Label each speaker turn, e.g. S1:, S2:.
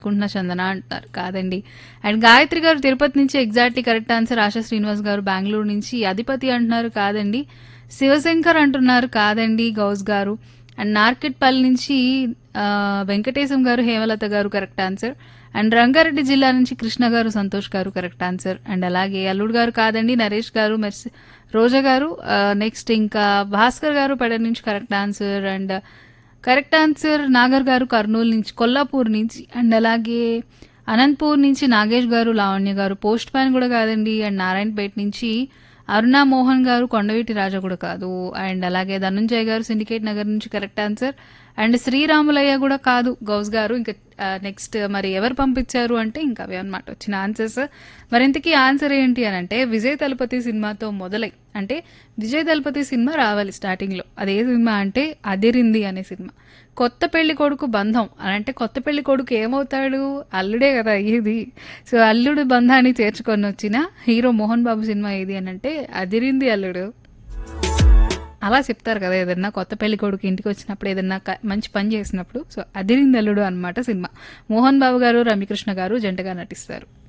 S1: కుంటున్న చందన అంటున్నారు కాదండి అండ్ గాయత్రి గారు తిరుపతి నుంచి exactly correct answer Asha Srinivas garu Bengaluru నుంచి అధిపతి అంటున్నారు కాదండి శివశంకర్ అంటున్నారు కాదండి గౌస్ గారు అండ్ నార్కెట్పల్లి నుంచి ఆ, వెంకటేశం గారు హేమలత గారు కరెక్ట్ ఆన్సర్ అండ్ రంగారెడ్డి జిల్లా నుంచి కృష్ణ గారు సంతోష్ గారు కరెక్ట్ ఆన్సర్ అండ్ అలాగే అల్లుడు గారు కాదండి నరేష్ గారు మెర్సి రోజా గారు నెక్స్ట్ ఇంకా భాస్కర్ గారు పెడ నుంచి correct answer and correct answer Nagar garu Kurnool నుంచి కొల్లాపూర్ నుంచి అండ్ అలాగే అనంతపూర్ నుంచి నాగేష్ గారు లావణ్య గారు పోస్ట్ మ్యాన్ కూడా కాదండి అండ్ నారాయణపేట నుంచి అరుణ మోహన్ గారు కొండవీటి రాజా కూడా కాదు అండ్ అలాగే ధనుంజయ్ గారు సిండికేట్ నగర్ నుంచి కరెక్ట్ ఆన్సర్ అండ్ శ్రీరాములయ్య కూడా కాదు గౌస్ గారు ఇంకా నెక్స్ట్ మరి ఎవరు పంపించారు అంటే ఇంకా అవే అనమాట వచ్చిన ఆన్సర్స్ మరి ఇంతకీ ఆన్సర్ ఏంటి అని అంటే విజయ్ తలపతి సినిమాతో మొదలై అంటే విజయ్ తలపతి సినిమా రావాలి స్టార్టింగ్లో అదే సినిమా అంటే అదిరింది అనే సినిమా కొత్త పెళ్లి కొడుకు బంధం అని అంటే కొత్త పెళ్లి కొడుకు ఏమవుతాడు అల్లుడే కదా ఇది సో అల్లుడు బంధాన్ని చేర్చుకొని వచ్చిన హీరో మోహన్ బాబు సినిమా ఏది అని అంటే అదిరింది అల్లుడు అలా చెప్తారు కదా ఏదన్నా కొత్త పెళ్లి కొడుకు ఇంటికి వచ్చినప్పుడు ఏదన్నా క- మంచి పని చేసినప్పుడు సో అదిరింది అల్లుడు అనమాట సినిమా మోహన్ బాబు గారు రమ్యకృష్ణ గారు జంటగా నటిస్తారు